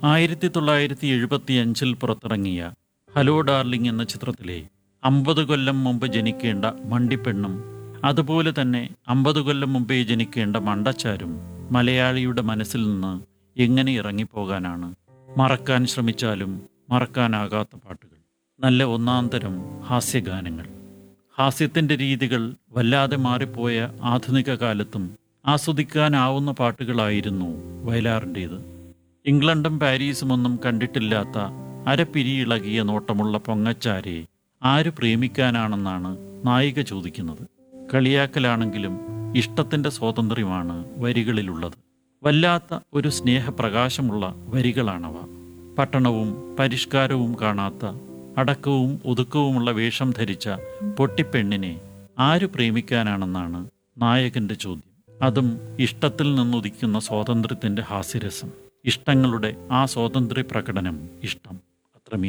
ആയിരത്തി തൊള്ളായിരത്തി എഴുപത്തി അഞ്ചിൽ പുറത്തിറങ്ങിയ ഹലോ ഡാർലിംഗ് എന്ന ചിത്രത്തിലെ അമ്പത് കൊല്ലം മുമ്പ് ജനിക്കേണ്ട മണ്ടിപ്പെണ്ണും അതുപോലെ തന്നെ അമ്പത് കൊല്ലം മുമ്പേ ജനിക്കേണ്ട മണ്ടച്ചാരും മലയാളിയുടെ മനസ്സിൽ നിന്ന് എങ്ങനെ ഇറങ്ങിപ്പോകാനാണ് മറക്കാൻ ശ്രമിച്ചാലും മറക്കാനാകാത്ത പാട്ടുകൾ നല്ല ഒന്നാം തരം ഹാസ്യഗാനങ്ങൾ ഹാസ്യത്തിൻ്റെ രീതികൾ വല്ലാതെ മാറിപ്പോയ ആധുനിക കാലത്തും ആസ്വദിക്കാനാവുന്ന പാട്ടുകളായിരുന്നു വയലാറിൻ്റേത് ഇംഗ്ലണ്ടും പാരീസും ഒന്നും കണ്ടിട്ടില്ലാത്ത അരപ്പിരിയിളകിയ നോട്ടമുള്ള പൊങ്ങച്ചാരെ ആര് പ്രേമിക്കാനാണെന്നാണ് നായിക ചോദിക്കുന്നത് കളിയാക്കലാണെങ്കിലും ഇഷ്ടത്തിൻ്റെ സ്വാതന്ത്ര്യമാണ് വരികളിലുള്ളത് വല്ലാത്ത ഒരു സ്നേഹപ്രകാശമുള്ള വരികളാണവ പട്ടണവും പരിഷ്കാരവും കാണാത്ത അടക്കവും ഒതുക്കവുമുള്ള വേഷം ധരിച്ച പൊട്ടിപ്പെണ്ണിനെ ആര് പ്രേമിക്കാനാണെന്നാണ് നായകന്റെ ചോദ്യം അതും ഇഷ്ടത്തിൽ നിന്നുദിക്കുന്ന സ്വാതന്ത്ര്യത്തിന്റെ ഹാസ്യരസം ഇഷ്ടങ്ങളുടെ ആ സ്വാതന്ത്ര്യ പ്രകടനം ഇഷ്ടം